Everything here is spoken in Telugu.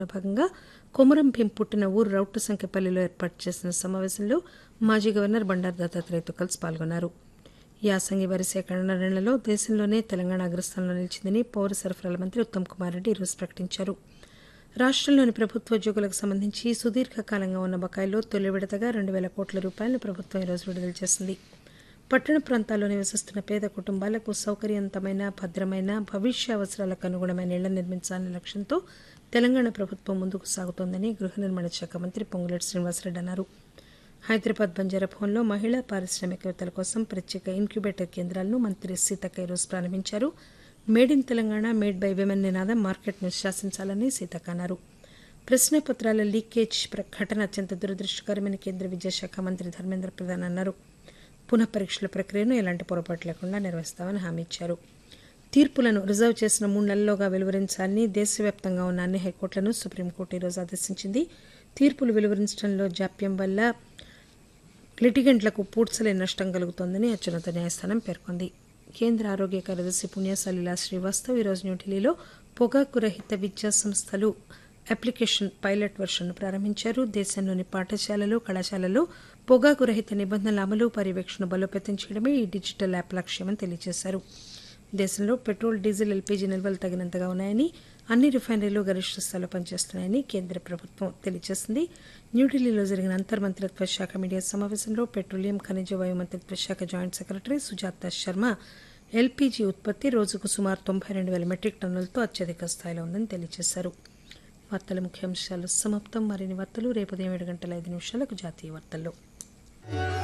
భాగంగా కొమురం భీం పుట్టిన ఊరు రౌట్టు సంఖ్యపల్లిలో ఏర్పాటు చేసిన సమావేశంలో మాజీ గవర్నర్ బండారు దత్తాత్రేయతో కలిసి పాల్గొన్నారు యాసంగి వరి సేకరణలో దేశంలోనే తెలంగాణ అగ్రస్థానంలో నిలిచిందని పౌర సరఫరాల మంత్రి ఉత్తమ్ కుమార్ రెడ్డి ఈరోజు ప్రకటించారు రాష్టంలోని ప్రభుత్వోద్యోగులకు సంబంధించి సుదీర్ఘకాలంగా ఉన్న బకాయిల్లో తొలి విడతగా రెండు వేల కోట్ల రూపాయలను ప్రభుత్వం ఈరోజు విడుదల చేసింది పట్టణ ప్రాంతాల్లో నివసిస్తున్న పేద కుటుంబాలకు సౌకర్యవంతమైన భద్రమైన భవిష్య అవసరాలకు అనుగుణమైన ఇళ్ల నిర్మించాలనే లక్ష్యంతో తెలంగాణ ప్రభుత్వం ముందుకు సాగుతోందని గృహ నిర్మాణ శాఖ మంత్రి పొంగులేటి శ్రీనివాసరెడ్డి అన్నారు హైదరాబాద్ బంజారా భవన్లో మహిళా పారిశ్రామికవేత్తల కోసం ప్రత్యేక ఇంక్యుబేటర్ కేంద్రాలను మంత్రి సీతక్క ఈరోజు ప్రారంభించారు made in Telangana made by women నినాదం మార్కెట్ను శాసించాలని సీతక్క అన్నారు ప్రశ్నపత్రాల లీకేజ్ ప్ర- ఘటన అత్యంత దురదృష్టకరమైన కేంద్ర విద్యాశాఖ మంత్రి ధర్మేంద్ర ప్రధాన్ అన్నారు పునః పరీక్షల ప్రక్రియను ఎలాంటి పొరపాటు లేకుండా నిర్వహిస్తామని హామీ ఇచ్చారు తీర్పులను రిజర్వ్ చేసిన మూడు నెలల్లోగా వెలువరించాలని దేశవ్యాప్తంగా ఉన్న అన్ని హైకోర్టులను సుప్రీంకోర్టు ఈరోజు ఆదేశించింది తీర్పులు వెలువరించడంలో జాప్యం వల్ల లిటిగెంట్లకు పూడ్చలేని నష్టం కలుగుతోందని అత్యున్నత న్యాయస్థానం పేర్కొంది కేంద్ర ఆరోగ్య కార్యదర్శి పుణ్యసలీలా శ్రీవాస్తవ్ ఈరోజు న్యూఢిల్లీలో పొగాకు రహిత విద్యా సంస్థలు అప్లికేషన్ పైలట్ వర్షన్ను ప్రారంభించారు దేశంలోని పాఠశాలలు కళాశాలల్లో పొగాకు రహిత నిబంధనల అమలు పర్యవేక్షణ బలోపేతం చేయడమే ఈ డిజిటల్ యాప్ లక్ష్యమని తెలియజేశారు దేశంలో పెట్రోల్ డీజిల్ ఎల్పీజీ నిల్వలు తగినంతగా ఉన్నాయని అన్ని రిఫైనరీలు గరిష్ట స్థాయిలో పనిచేస్తున్నాయని కేంద్ర ప్రభుత్వం తెలియజేసింది న్యూఢిల్లీలో జరిగిన అంతర్మంత్రిత్వ శాఖ మీడియా సమావేశంలో పెట్రోలియం ఖనిజ వాయు మంత్రిత్వ శాఖ joint secretary Sujatha Sharma LPG ఉత్పత్తి రోజుకు సుమారు తొంభై రెండు వేల మెట్రిక్ టన్నులతో అత్యధిక స్థాయిలో ఉందని తెలియజేశారు వార్తల ముఖ్యాంశాలు సమాప్తం మరిన్ని వార్తలు రేపు ఉదయం ఏడు గంటల ఐదు నిమిషాలకు జాతీయ వార్తల్లో